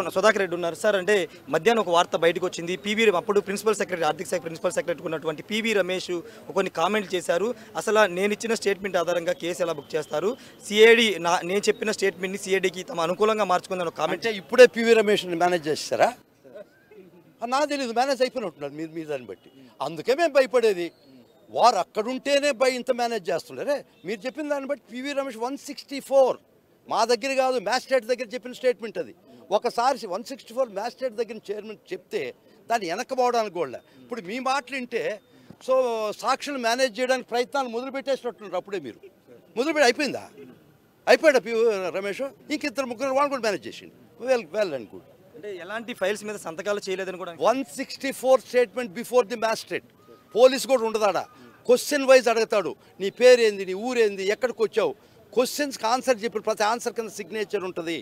సోన- సుధాకర్ రెడ్డి ఉన్నారు సార్ అంటే మధ్యాహ్నం ఒక వార్త బయటకు వచ్చింది పీవీ అప్పుడు ప్రిన్సిపల్ సెక్రటరీ ఆర్థిక శాఖ ప్రిన్సిపల్ సెక్రటరీ ఉన్నటువంటి పీవీ రమేష్ కొన్ని కామెంట్లు చేశారు అసలు నేను ఇచ్చిన స్టేట్మెంట్ ఆధారంగా కేసు ఎలా బుక్ చేస్తారు సిఐడి నా నేను చెప్పిన స్టేట్మెంట్ని సిఐడికి తమ అనుకూలంగా మార్చుకుందని ఒక కామెంట్ అంటే ఇప్పుడే పివి రమేష్ని మేనేజ్ చేస్తారా ఆ, నాకు తెలియదు మేనేజ్ అయిపోయినట్టున్నారు మీరు మీ దాన్ని బట్టి అందుకే మేము భయపడేది వారు అక్కడుంటేనే భయ ఇంత మేనేజ్ చేస్తుండరే మీరు చెప్పిన దాన్ని బట్టి PV Ramesh one sixty four మా దగ్గర కాదు మ్యాజిస్ట్రేట్ దగ్గర చెప్పిన స్టేట్మెంట్ అది ఒకసారి వన్ సిక్స్టీ ఫోర్ మ్యాజిస్ట్రేట్ దగ్గర చైర్మన్ చెప్తే దాన్ని వెనకబోవడానికి కూడా ఇప్పుడు మీ మాటలు వింటే సో సాక్షులు మేనేజ్ చేయడానికి ప్రయత్నాలు మొదలు పెట్టేసినట్టున్నారు అప్పుడే మీరు మొదలుపెట్టి అయిపోయిందా అయిపోయాడా పి రమేష్ ఇంక ఇద్దరు ముగ్గురు వాళ్ళు కూడా మేనేజ్ చేసిండు వెల్ వెల్ అండ్ గుడ్ అంటే ఎలాంటి ఫైల్స్ మీద సంతకాలు చేయలేదని కూడా one sixty four statement before the magistrate police కూడా ఉండదాడా క్వశ్చన్ వైజ్ అడుగుతాడు నీ పేరేంది నీ ఊరేంది ఎక్కడికి వచ్చావు క్వశ్చన్స్కి ఆన్సర్ చెప్పిన ప్రతి ఆన్సర్ కింద సిగ్నేచర్ ఉంటుంది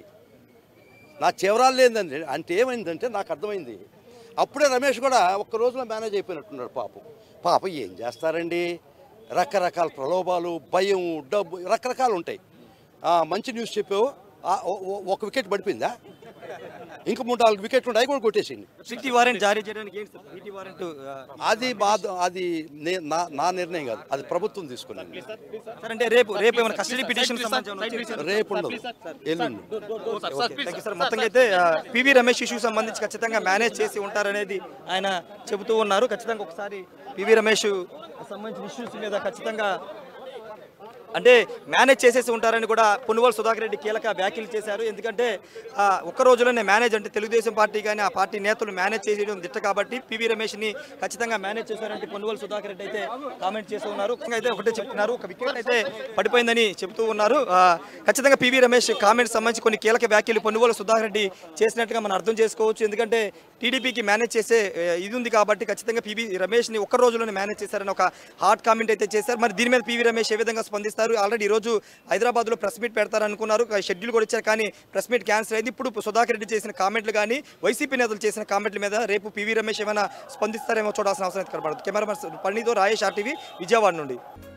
నా చివరాలు లేదండి అంటే ఏమైందంటే నాకు అర్థమైంది అప్పుడే రమేష్ కూడా ఒక్క రోజులో మేనేజ్ అయిపోయినట్టున్నాడు పాపం పాపం ఏం చేస్తారండి రకరకాల ప్రలోభాలు భయం డబ్బు రకరకాలు ఉంటాయి ఆ, మంచి న్యూస్ చెప్పావు ఆ, ఓ- ఓ- ఒక వికెట్ పడిపోయిందా ఇంకా మూడు నాలుగు వికెట్లు ఉన్నాయి అవి కూడా కొట్టేసింది సిటీ వారెంట్ జారీ చేయడానికి ఏంటి సార్ సిటీ వారెంట్ అది మా అది నే- నా నా నిర్ణయం కాదు అది ప్రభుత్వం తీసుకున్నది సార్ అంటే రేపు రేపు ఏమైనా కస్టడీ పిటిషన్ రేపు ఉండదు ఎల్లుండి థ్యాంక్ యూ సార్ మొత్తంగా అయితే పివి రమేష్ ఇష్యూ సంబంధించి ఖచ్చితంగా మేనేజ్ చేసి ఉంటారనేది ఆయన చెబుతూ ఉన్నారు ఖచ్చితంగా ఒకసారి పివి రమేష్ సంబంధించిన ఇష్యూస్ మీద ఖచ్చితంగా అంటే మేనేజ్ చేసేసి ఉంటారని కూడా పొన్నువల్ సుధాకర్ రెడ్డి కీలక వ్యాఖ్యలు చేశారు ఎందుకంటే ఆ, ఒక్క రోజులోనే మేనేజ్ అంటే తెలుగుదేశం పార్టీ కానీ ఆ పార్టీ నేతలు మేనేజ్ చేసేయడం దిట్ట కాబట్టి పివి రమేష్ని ఖచ్చితంగా మేనేజ్ చేశారంటే పొన్నువల్ సుధాకర్ రెడ్డి అయితే కామెంట్ చేస్తూ ఉన్నారు ముఖ్యంగా అయితే ఒకటే చెప్తున్నారు ఒక వికెట్ అయితే పడిపోయిందని చెబుతూ ఉన్నారు ఆ, ఖచ్చితంగా పివి రమేష్ కామెంట్ సంబంధించి కొన్ని కీలక వ్యాఖ్యలు పొన్నువల్ సుధాకర్ రెడ్డి చేసినట్టుగా మనం అర్థం చేసుకోవచ్చు ఎందుకంటే టీడీపీకి మేనేజ్ చేసే ఏ, ఇది ఉంది కాబట్టి ఖచ్చితంగా పివి రమేష్ని ఒక్క రోజులోనే మేనేజ్ చేశారని ఒక హాట్ కామెంట్ అయితే చేశారు మరి దీని మీద పివి రమేష్ ఏ విధంగా స్పందిస్తారు ఆల్రెడీ ఈ రోజు హైదరాబాద్లో ప్రెస్ మీట్ పెడతారనుకున్నారు షెడ్యూల్ కూడా ఇచ్చారు కానీ ప్రెస్ మీట్ క్యాన్సిల్ అయింది ఇప్పుడు సుధాకర్ రెడ్డి చేసిన కామెంట్లు కానీ వైసీపీ నేతలు చేసిన కామెంట్ల మీద రేపు పివి రమేష్ ఏమైనా స్పందిస్తారేమో చూడాల్సిన అవసరం అయితే కనబడుతుంది కెమెరామన్ పన్నీతో రాయేష్ ఆర్టీవీ విజయవాడ నుండి